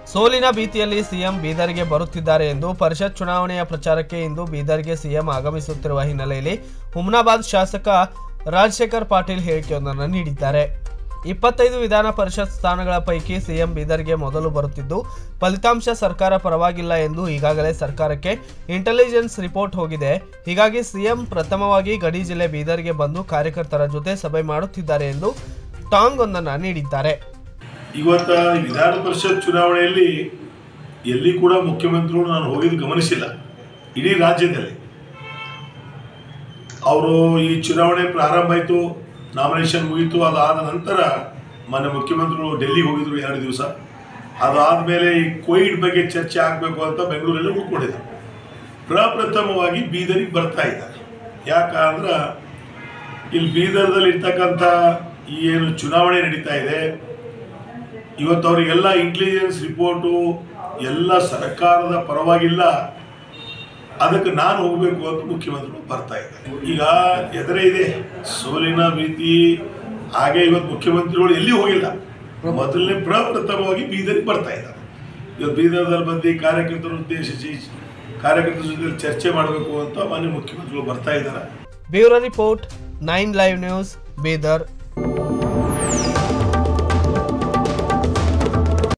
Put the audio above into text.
ಸೋಲಿನ ಭೀತಿಯಲ್ಲಿ ಸಿಎಂ ಬೀದರ್ಗೆ ಬರುತ್ತಿದ್ದಾರೆ ಎಂದು ಪರಿಷತ್ ಚುನಾವಣೆಯ ಪ್ರಚಾರಕ್ಕೆ ಇಂದು ಬೀದರ್ಗೆ ಸಿಎಂ ಆಗಮಿಸುತ್ತಿರುವ ಹಿನ್ನೆಲೆಯಲ್ಲಿ ಹುಮ್ನಾಬಾದ್ ಶಾಸಕ ರಾಜಶೇಖರ್ ಪಾಟೀಲ್ ಹೇಳಿಕೆಯೊಂದನ್ನು ನೀಡಿದ್ದಾರೆ ಇಪ್ಪತ್ತೈದು ವಿಧಾನ ಪರಿಷತ್ ಸ್ಥಾನಗಳ ಪೈಕಿ ಸಿಎಂ ಬೀದರ್ಗೆ ಮೊದಲು ಬರುತ್ತಿದ್ದು ಫಲಿತಾಂಶ ಸರ್ಕಾರ ಪರವಾಗಿಲ್ಲ ಎಂದು ಈಗಾಗಲೇ ಸರ್ಕಾರಕ್ಕೆ ಇಂಟೆಲಿಜೆನ್ಸ್ ರಿಪೋರ್ಟ್ ಹೋಗಿದೆ ಹೀಗಾಗಿ ಸಿಎಂ ಪ್ರಥಮವಾಗಿ ಗಡಿ ಜಿಲ್ಲೆ ಬೀದರ್ಗೆ ಬಂದು ಕಾರ್ಯಕರ್ತರ ಜೊತೆ ಸಭೆ ಮಾಡುತ್ತಿದ್ದಾರೆ ಎಂದು ಟಾಂಗ್ ಒಂದನ್ನು ನೀಡಿದ್ದಾರೆ ಇವತ್ತ ವಿಧಾನ ಪರಿಷತ್ ಚುನಾವಣೆಯಲ್ಲಿ ಎಲ್ಲಿ ಕೂಡ ಮುಖ್ಯಮಂತ್ರಿಗಳು ನಾನು ಹೋಗಿದ್ದು ಗಮನಿಸಿಲ್ಲ ಇಡೀ ರಾಜ್ಯದಲ್ಲಿ ಅವರು ಈ ಚುನಾವಣೆ ಪ್ರಾರಂಭ ಆಯಿತು ನಾಮಿನೇಷನ್ ಮುಗೀತು ಅದಾದ ನಂತರ ಮೊನ್ನೆ ಮುಖ್ಯಮಂತ್ರಿಗಳು ಡೆಲ್ಲಿಗೆ ಹೋಗಿದ್ರು ಎರಡು ದಿವಸ ಅದಾದಮೇಲೆ ಈ ಕೋವಿಡ್ ಬಗ್ಗೆ ಚರ್ಚೆ ಆಗಬೇಕು ಅಂತ ಬೆಂಗಳೂರಲ್ಲಿ ಉಳ್ಕೊಂಡಿದ್ದಾರೆ ಪ್ರಪ್ರಥಮವಾಗಿ ಬೀದರಿಗೆ ಬರ್ತಾ ಇದ್ದಾರೆ ಯಾಕಂದ್ರೆ ಇಲ್ಲಿ ಬೀದರ್ದಲ್ಲಿ ಇರ್ತಕ್ಕಂಥ ಈ ಏನು ಚುನಾವಣೆ ನಡೀತಾ ಇದೆ ಇವತ್ತು ಅವರಿಗೆಲ್ಲ ಇಂಟೆಲಿಜೆನ್ಸ್ ರಿಪೋರ್ಟು ಎಲ್ಲ ಸರ್ಕಾರದ ಪರವಾಗಿಲ್ಲ ಅದಕ್ಕೆ ನಾನು ಹೋಗಬೇಕು ಅಂತ ಮುಖ್ಯಮಂತ್ರಿಗಳು ಬರ್ತಾ ಇದ್ದಾರೆ ಈಗ ಎದುರೇ ಇದೆ ಸೋಲಿನ ಭೀತಿ ಹಾಗೆ ಇವತ್ತು ಮುಖ್ಯಮಂತ್ರಿಗಳು ಎಲ್ಲಿ ಹೋಗಿಲ್ಲ ಮೊದಲನೇ ಪ್ರಪ್ರಥಮವಾಗಿ ಬೀದರಿಗೆ ಬರ್ತಾ ಇದ್ದಾರೆ ಇವತ್ತು ಬೀದರ್ದಲ್ಲಿ ಬಂದು ಕಾರ್ಯಕರ್ತರು ಉದ್ದೇಶಿಸಿ ಕಾರ್ಯಕರ್ತರ ಜೊತೆ ಚರ್ಚೆ ಮಾಡಬೇಕು ಅಂತ ಮಾನ್ಯ ಮುಖ್ಯಮಂತ್ರಿಗಳು ಬರ್ತಾ ಇದ್ದಾರೆ bureau report nine live news Bidar